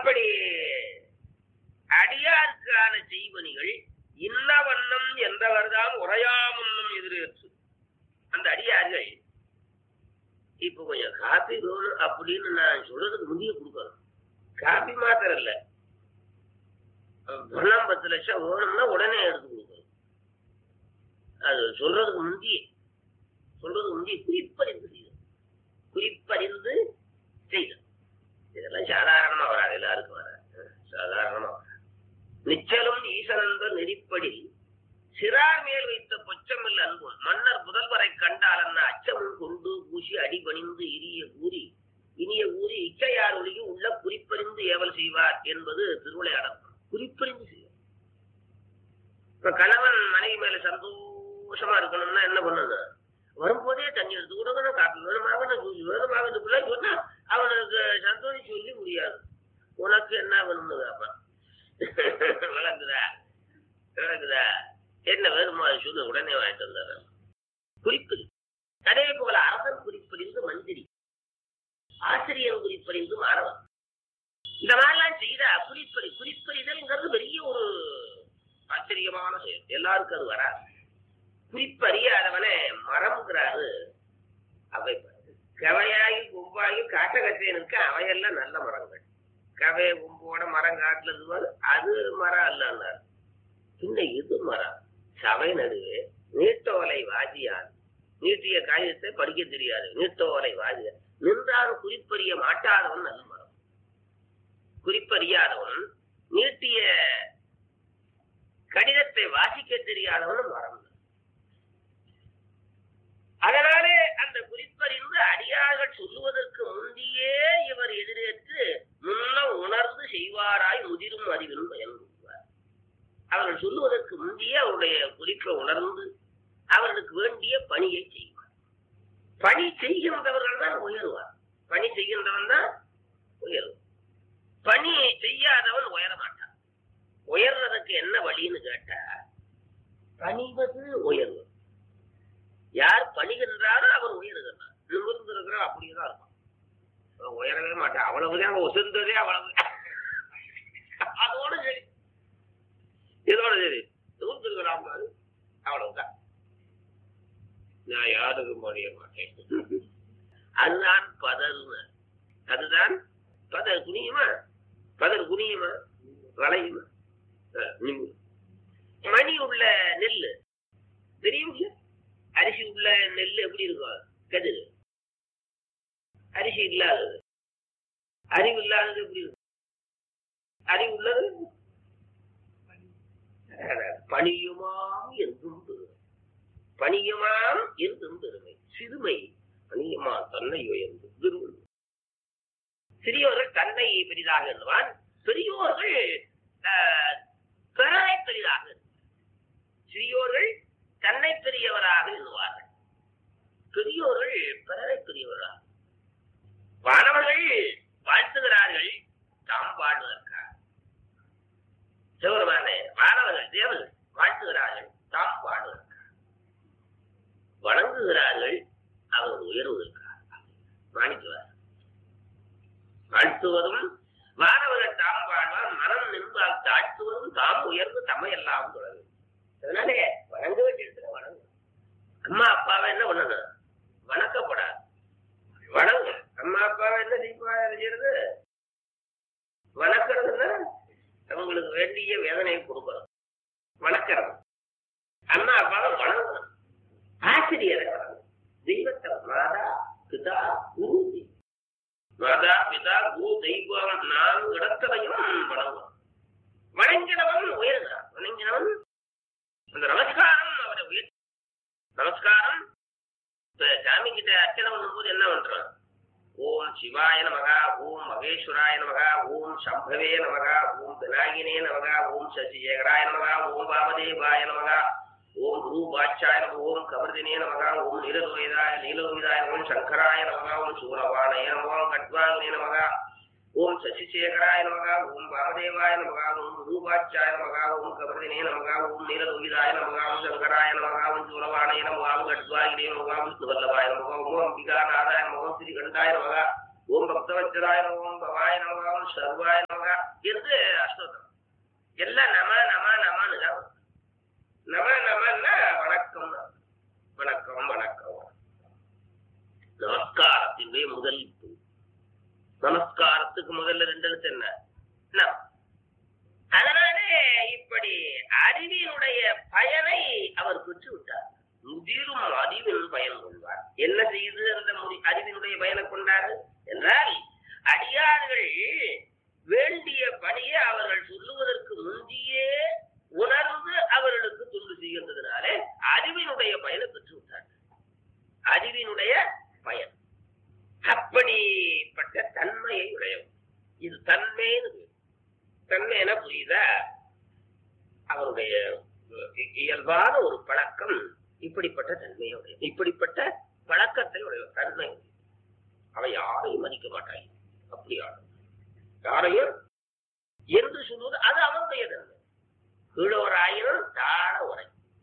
அப்படி அடியாருக்கான செய்வனிகள் இன்ன வண்ணம் என்றவர்தான் உரையாமன்னம் எதிரேற்று அந்த அடியார்கள் இப்ப கொஞ்சம் காப்பி வேணும் அப்படின்னு நான் சொல்றதுக்கு முந்திய கொடுக்கணும் காப்பி மாத்திரம் இல்ல பணம் பத்து லட்சம் வேணும்னா உடனே எடுத்து கொடுக்கணும் அது சொல்றதுக்கு முந்திய சொல்றதுக்கு முந்திய குறிப்பறிந்து செய்யும் குறிப்பறிந்து செய்யும் இதெல்லாம் சாதாரணமா வராது எல்லாருக்கும் வராது சாதாரணமா வராது நிச்சலும் ஈசனந்த நெறிப்படி சிறார் மேல் வைத்த பொச்சமில் அன்பும் மன்னர் புதல்வரை கண்டால் அன்ன அச்சமும் கொண்டு பூசி அடிபணிந்து இரிய கூறி இனிய ஊறி இச்சையார் ஒளிக்கு உள்ள குறிப்பறிந்து ஏவல் செய்வார் என்பது திருவிளையாடல் குறிப்பறிந்து செய்வார் இப்ப கணவன் மனைவி மேல சந்தோஷமா இருக்கணும்னா என்ன பண்ணணும் வரும்போதே தண்ணி எடுத்து கொடுக்கணும் காப்பி வேணுமாக ஜூஸ் வேணுமாக இந்த பிள்ளை சொன்னா அவனுக்கு சந்தோஷம் சொல்லி முடியாது உனக்கு என்ன வேணும்னு கேட்பான் விளங்குதா விளங்குதா என்ன வேணுமோ அதை சொல்லு உடனே வாங்கிட்டு வந்தாரு குறிப்பு அதே போல அரசன் குறிப்பறிந்து மந்திரி ஆசிரியர் குறிப்பறிந்து மாணவன் இந்த மாதிரிலாம் செய்தா குறிப்பறி குறிப்பறிதல்ங்கிறது பெரிய ஒரு ஆச்சரியமான செயல் எல்லாருக்கும் அது வராது குறிப்பறியாதவனே மரம்ங்கிறாரு அவை கவையாகி கொம்பாகி காட்டகத்தேனுக்கு அவையெல்லாம் நல்ல மரங்கள் கவை கொம்போட மரம் காட்டுல இருக்கும்போது அது மரம் அல்லன்னார் பின்ன இது மரம் சபை நடுவே நீட்டோலை வாதியார் நீட்டிய காகிதத்தை படிக்க தெரியாது நீட்டோலை வாதியார் நின்றாலும் குறிப்பறிய மாட்டாதவன் நல்ல மரம் குறிப்பறியாதவன் நீட்டிய கடிதத்தை வாசிக்க தெரியாதவன் மரம் அதனாலே அந்த குறிப்பறிந்து அடியார்கள் சொல்லுவதற்கு முந்தியே இவர் எதிரேற்று முன்ன உணர்ந்து செய்வாராய் முதிரும் அறிவிலும் பயன்படுவார் அவர்கள் சொல்லுவதற்கு முந்தியே அவருடைய குறிப்பை உணர்ந்து அவர்களுக்கு வேண்டிய பணியை செய்வார் பணி செய்கின்றவர்கள் தான் உயருவார் பணி செய்கின்றவன் தான் உயருவார் பணி செய்யாதவன் உயர மாட்டான் உயர்றதுக்கு என்ன வழின்னு கேட்டா பணிவது உயர்வு யார் பணிகின்றாரோ அவர் உயருகின்றார் நிமிர்ந்து இருக்கிறார் அப்படியேதான் இருக்கும் அவன் உயரவே மாட்டான் அவ்வளவுதான் அவன் உசந்ததே அவ்வளவு அதோட சரி இதோட சரி நிமிர்ந்து இருக்கிறான் பாரு அவ்வளவுதான் நான் யாருக்கும் பணிய மாட்டேன் அதுதான் பதர்னு அதுதான் பதர் குனியுமா பதர் குனியுமா வளையுமா அஹ், நிமிரு. மணி உள்ள நெல்லு தெரியும் அரிசி உள்ள நெல் எப்படி இருக்கும் கதிர் அரிசி இல்லாதது அறிவு இல்லாதது எப்படி இருக்கும் அறிவு உள்ளது பணியுமாம் என்றும் பெருமை பணியுமாம் என்றும் பெருமை சிறுமை பணியுமா தன்னை உயர்ந்து திருவள்ளுவர் சிறியோர்கள் தன்னை பெரிதாக எண்ணுவான் பெரியோர்கள் ஆஹ், பிறரை பெரிதாக எண்ணுவார். சிறியோர்கள் தன்னை பெரியவராக எண்ணுவார்கள் பெரியோர்கள் பிறரை பெரியவராக வானவர்கள் வாழ்த்துகிறார்கள் தாம் வாழ்வதற்காக சிவருமான வானவர்கள் தேவர்கள் வாழ்த்துகிறார்கள் தாம் வாழ்வதற்காக வணங்குகிறார்கள் அவர் உயர்வதற்காக மாணிக்குவார் வாழ்த்துவதும் வானவர்கள் தாம் வாழ்வார் மனம் நின்றால் தாழ்த்துவதும் தாம் உயர்ந்து தம்மையெல்லாம் தொடரும் அதனாலே வணங்க வேண்டிய இடத்துல வணங்கு அம்மா அப்பாவை என்ன பண்ணணும் வணக்கப்படாது வணங்கு அம்மா அப்பாவை என்ன செய்வா செய்யறது வணக்கிறதுன்னா அவங்களுக்கு வேண்டிய வேதனையை கொடுக்கணும் வணக்கிறது அம்மா அப்பாவை வணங்கணும் ஆசிரியரை வணங்கணும் தெய்வத்தை மாதா பிதா குரு தெய்வம். மாதா பிதா குரு தெய்வம் நான்கு இடத்திலையும் வணங்கணும் வணங்கினவன் உயர்கிறான் வணங்கினவன் அந்த நமஸ்காரம் அவரை உயர்த்தி நமஸ்காரம் இப்ப சாமி கிட்ட அர்ச்சனை பண்ணும்போது என்ன பண்றோம் ஓம் சிவாய நமகா ஓம் மகேஸ்வராய நமகா ஓம் சம்பவே நமகா ஓம் விநாயகனே நமகா ஓம் சசிசேகராய நமகா ஓம் வாமதேவாய நமகா ஓம் குரு பாட்சாய நம ஓம் கபர்தினே நமகா ஓம் நீலலோகிதாய நீலலோகிதாய ஓம் சங்கராய நமகா ஓம் சூரவாணய நமகா ஓம் கட்வாங்கினே நமகா ஓம் சசிசேகராய நமகா ஓம் வாமதேவாய நமகா ஓம் ரூபாச்சாய நமகா ஓம் கபர்தினே நமகா ஓம் நீலலோகிதாய நமகா ஓம் சங்கராய நமகா ஓம் சூரவாணய நமகா ஓம் கட்வாகினே நமகா ஓம் விஷ்ணுவல்லபாய நமகா ஓம் அம்பிகா நாதாய நமகா ஓம் ஸ்ரீகண்டாய நமகா ஓம் பக்தவச்சராய நம ஓம் பவாய நம ஓம் சர்வாய நம என்று அஷ்டோத்திரம் எல்லாம் நம நம நமன்னு தான் வரும். நம நமன்னா வணக்கம் வணக்கம் வணக்கம் நமஸ்காரத்தினுடைய முதல் பூ. நமஸ்காரத்துக்கு முதல்ல ரெண்டு எழுத்து என்ன நம. அதனாலே இப்படி அறிவினுடைய பயனை அவர் பெற்று விட்டார் முதிரும் அறிவின் பயன் கொள்வார் என்ன செய்து அந்த முடி அறிவினுடைய பயனை கொண்டார் என்றால் அடியார்கள் வேண்டிய பணியை அவர்கள் சொல்லுவதற்கு முந்தியே உணர்ந்து அவர்களுக்கு தொண்டு செய்கின்றதுனாலே அறிவினுடைய பயனை பெற்று விட்டார் அறிவினுடைய பயன் அப்படிப்பட்ட தன்மையை உடையவர் இது தன்மைன்னு பேர். தன்மைனா புரியுதா அவருடைய இ- இயல்பான ஒரு பழக்கம் இப்படிப்பட்ட தன்மையுடைய இப்படிப்பட்ட பழக்கத்தை உடைய தன்மை அவன் யாரையும் மதிக்க மாட்டாங்க அப்படி ஆளும் யாரையும் என்று சொல்வது அது அவனுடைய தன்மை கீழோராயினும் தாழ உரை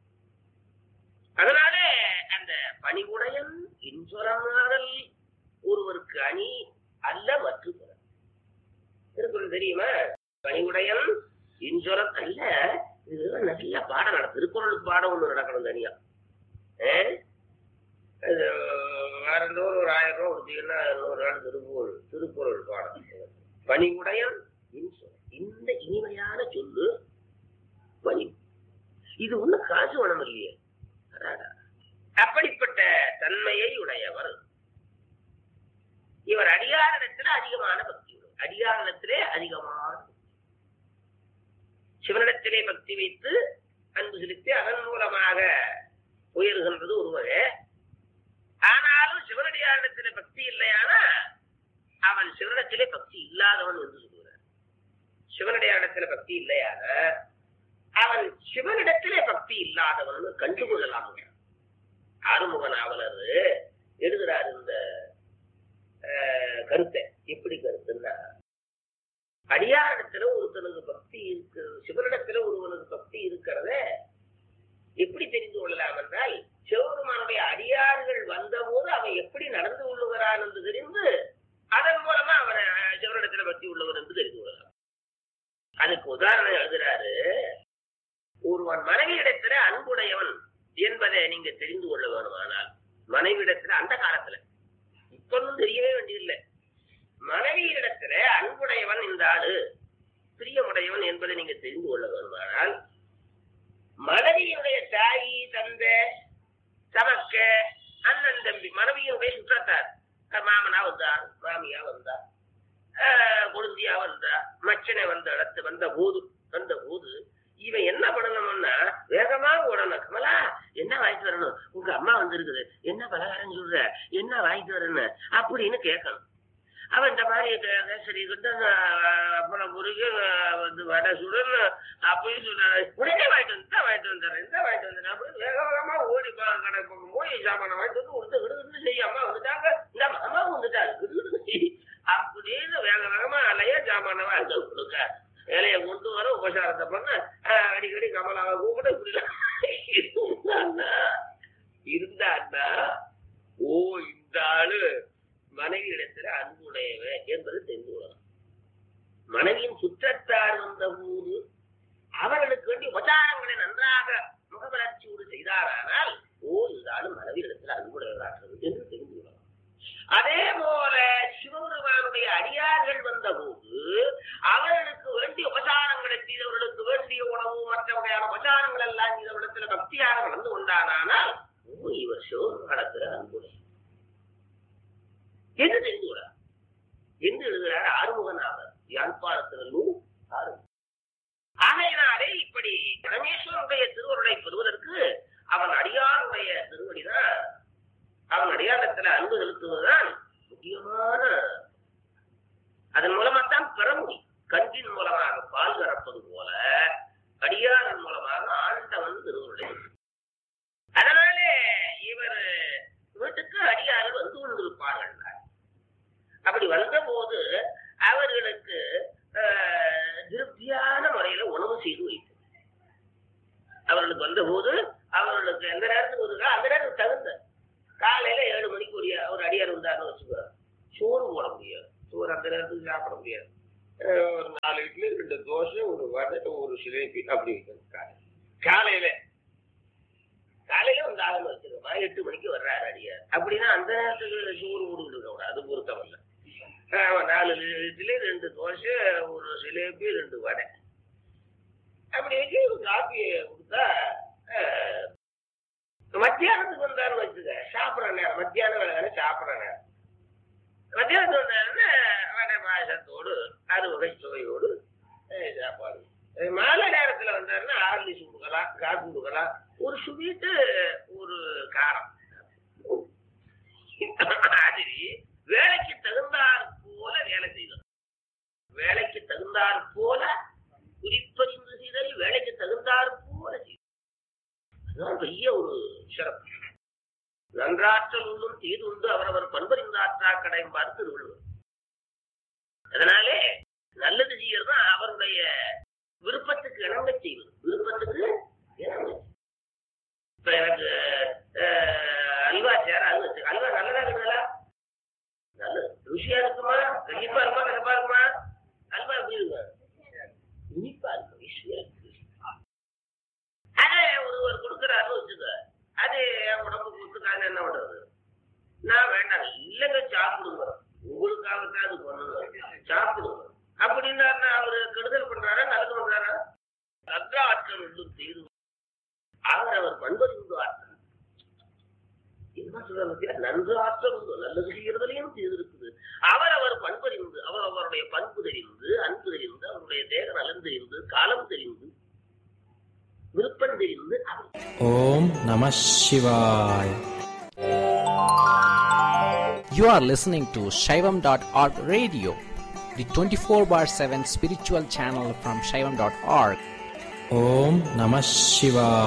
அதனாலே அந்த பணிவுடையன் இன்சொலமாதல் ஒருவருக்கு அணி அல்ல மற்ற திருக்குறள் தெரியுமா பணிவுடையன் இன்சொலம் அல்ல இது நல்ல பாடம் நட திருக்குறளுக்கு பாடம் ஒண்ணு நடக்கணும் தனியா ஏ? இது வாரந்தோறும் ஒரு ஆயிரம் ரூபாய் கொடுத்தீங்கன்னா நூறு நாள் திருக்குறள் திருக்குறள் பாடம் பணிவுடையன் இன்சொல் இந்த இனிமையான சொல்லு பணி இது ஒண்ணு காசு வனம் இல்லையே அடாடா. அப்படிப்பட்ட தன்மையை உடையவர் இவர் அடியாரிடத்துல அதிகமான பக்தி உடையவர். அடியாரிடத்திலே அதிகமான பக்தி. சிவனிடத்திலே பக்தி வைத்து அன்பு செலுத்தி அதன் மூலமாக உயர்கின்றது ஒருவரே ஆனாலும் சிவனடியாரிடத்திலே பக்தி இல்லையானா அவன் சிவனிடத்திலே பக்தி இல்லாதவன் என்று சொல்கிறார் சிவனடியாரிடத்திலே பக்தி இல்லையான அவன் சிவனிடத்திலே பக்தி இல்லாதவன் கண்டுகொள்ளலாம் ஆறுமுக நாவலர் எழுதுறார் இந்த அஹ், கருத்தை எப்படி கருத்துன்னா அடியாரிடத்துல ஒருத்தனுக்கு பக்தி இருக்கு சிவனிடத்துல ஒருவனுக்கு பக்தி இருக்கிறத எப்படி தெரிந்து கொள்ளலாம் என்றால் சிவபெருமானுடைய அடியார்கள் வந்தபோது அவன் எப்படி நடந்து கொள்ளுகிறான் என்று தெரிந்து அதன் மூலமா அவனை சிவனிடத்துல பக்தி உள்ளவர் என்று தெரிந்து கொள்ளலாம் அதுக்கு உதாரணம் எழுதுறாரு ஒருவன் மனைவியிடத்துல அன்புடையவன் என்பதை நீங்க தெரிந்து கொள்ள வேணுமானால் மனைவியிடத்துல அந்த காலத்துல இப்பொன்னும் தெரியவே வேண்டியதில்லை மனைவியிடத்துல அன்புடையவன் இந்த ஆளு பிரியமுடையவன் என்பதை நீங்க தெரிந்து கொள்ள வேண்டுமானால் மனைவியினுடைய தாயி தந்தை சமக்க அண்ணன் தம்பி மனைவியினுடைய சுற்றத்தார் அஹ் மாமனா வந்தார் மாமியா வந்தா அஹ் கொழுந்தியா வந்தா மச்சனை வந்த இடத்து வந்த போது வந்த போது இவன் என்ன பண்ணணும்னா வேகமா ஓடணும் கமலா என்ன வாங்கிட்டு வரணும் உங்க அம்மா வந்திருக்குது என்ன பலகாரம் சொல்ற என்ன வாங்கிட்டு வரணும் அப்படின்னு கேட்கணும் அவன் இந்த மாதிரி கே- கேசரி கிட்ட அப்புறம் முருகு வந்து வடை சுடன்னு அப்படின்னு சொல்ற உடனே வாங்கிட்டு வந்து "இந்தா வாங்கிட்டு வந்துடுறேன் இந்த வாங்கிட்டு வந்துடுறேன் அப்படின்னு வேக வேகமா ஓடி பா- கடை பக்கம் போய் சாமான வாங்கிட்டு வந்து உடுத்து விடுன்னு செய்ய அம்மா வந்துட்டாங்க இந்த அம்மா வந்துட்டாங்க விடுன்னு செய் அப்படின்னு வேக வேகமா அலைய சாமான வாங்கி கொடுக்க வேலையை கொண்டு வர உபசாரத்தை பண்ண ஆஹ், அடிக்கடி கமலாவை கூப்பிட்டு இப்படி இருந்தான்னா இருந்தான்னா ஓ இந்த ஆளு மனைவி இடத்துல அன்புடையவன் என்பது தெரிந்து கொள்ளலாம் மனைவியின் சுற்றத்தார் வந்த போது அவர்களுக்கு வேண்டிய உபச்சாரங்களை நன்றாக முகவளர்ச்சியோடு செய்தாரானால் ஓ இந்த ஆளு மனைவி இடத்துல அன்புடையவராகிறது என்று தெரிந்து கொள்ளலாம் அதே போல சிவபெருமானுடைய அடியார்கள் வந்த போது அவர்களுக்கு வேண்டிய உபசாரங்களை செய்தவர்களுக்கு வேண்டிய உணவு மற்ற வகையான உபசாரங்கள் எல்லாம் செய்தவரிடத்துல பக்தியாக நடந்து கொண்டானால் ஓ இவர் சிவபெருமானத்துல அன்புடைய என்று தெரிந்து கொள்ளார் என்று எழுதுகிறார் ஆறுமுகநாதர் யாழ்ப்பாணத்திலும் ஆறுமுகம் ஆகையினாலே இப்படி பரமேஸ்வரனுடைய திருவருளை பெறுவதற்கு அவன் அடியாருடைய திருவடிதான் அவன் அடியாரத்துல அன்பு செலுத்துவதுதான் முக்கியமான அதன் மூலமாத்தான் பெற முடியும் கன்றின் மூலமாக பால் கறப்பது போல அடியாரன் மூலமாக ஆண்டவன் திருவருளை அதனாலே இவர் வீட்டுக்கு அடியார்கள் வந்து கொண்டிருப்பார்கள் அப்படி வந்தபோது அவர்களுக்கு ஆஹ், திருப்தியான முறையில உணவு செய்து வைத்து அவர்களுக்கு வந்தபோது அவர்களுக்கு எந்த நேரத்துக்கு வருதோ அந்த நேரத்துக்கு தகுந்த காலையில ஏழு மணிக்கு ஒரு ஒரு அடியார் வந்தாருன்னு வச்சுக்கோ சோறு போட முடியாது நாலு இட்லி ரெண்டு தோசை ஒரு வடை ஒரு சிலேபி அப்படி வைக்கணும் காலை காலையில காலையில வந்து ஆகணும் வச்சிருக்கோமா எட்டு மணிக்கு வர்றாரு அடியார் அப்படின்னா அந்த நேரத்துக்கு சோறு கொடுக்கணும் அது பொருத்தம் இல்லை ஆமா, நாலு இட்லி ரெண்டு தோசை ஒரு சிலேபி ரெண்டு வடை அப்படி வச்சு ஒரு காப்பி கொடுத்தா அஹ், மத்தியானத்துக்கு வந்தாருன்னு வச்சுக்க சாப்பிட்ற நேரம் மத்தியானம் வேலை சாப்பிட்ற நேரம் மத்தியானத்துக்கு வந்தாருன்னா வடை பாயசத்தோடு அறுவகை சுவையோடு அஹ், சாப்பாடு அஹ், மாலை நேரத்துல வந்தாருன்னா ஆர்லிஸ் கொடுக்கலாம் காசு கொடுக்கலாம் ஒரு ஸ்வீட்டு ஒரு காரம் மாதிரி வேலைக்கு தகுந்தாற் போல வேலை செய்தல் வேலைக்கு தகுந்தாற் போல குறிப்பறிந்து செய்தல் வேலைக்கு தகுந்தாற் போல செய்தல் அதுதான் பெரிய ஒரு சிறப்பு நன்றாற்றல் உள்ளும் தீதுண்டு அவரவர் பண்பறிந்தாற்றா கடையும் திருவள்ளுவர் அதனாலே நல்லது செய்யறது அவருடைய விருப்பத்துக்கு இணங்க செய்வது விருப்பத்துக்கு இணங்க இப்ப எனக்கு அஹ், அல்வா சேராது வச்சு அல்வா நல்லதா இருக்குங்களா நல்லது ருசியா இருக்குமா கண்டிப்பா இருக்குமா கண்டிப்பா இருக்குமா அல்வா எப்படி இருக்கும் இனிப்பா இருக்கும் ருசியா இருக்கு அதே ஒருவர் கொடுக்குறாருன்னு வச்சுக்க அது என் உடம்புக்கு ஒத்துக்காது என்ன பண்றது நான் வேண்டாங்க இல்லைங்க சாப்பிடுங்க உங்களுக்காகத்தான் அது பண்ணுங்க சாப்பிடுங்க அப்படின்னா அவரு கெடுதல் பண்றாரா நல்லது பண்றாரா நல்ல ஆட்கள் ஒன்றும் செய்து அவர் அவர் பண்பறிந்து ஆற்றல் என்ன சொல்றாங்க பாத்தியா? நன்று ஆற்றல் உண்டு நல்லது செய்யறதுலயும் செய்திருக்குது அவர் அவர் பண்பறிந்து அவர் அவருடைய பண்பு தெரிந்து அன்பு தெரிந்து அவருடைய தேக நலன் தெரிந்து காலம் தெரிந்து விருப்பம் தெரிந்து அவர் ஓம் நம சிவாய் You are listening to Shaivam.org radio, the 24 bar 7 spiritual channel from Shaivam.org. Om Namah Shivaya.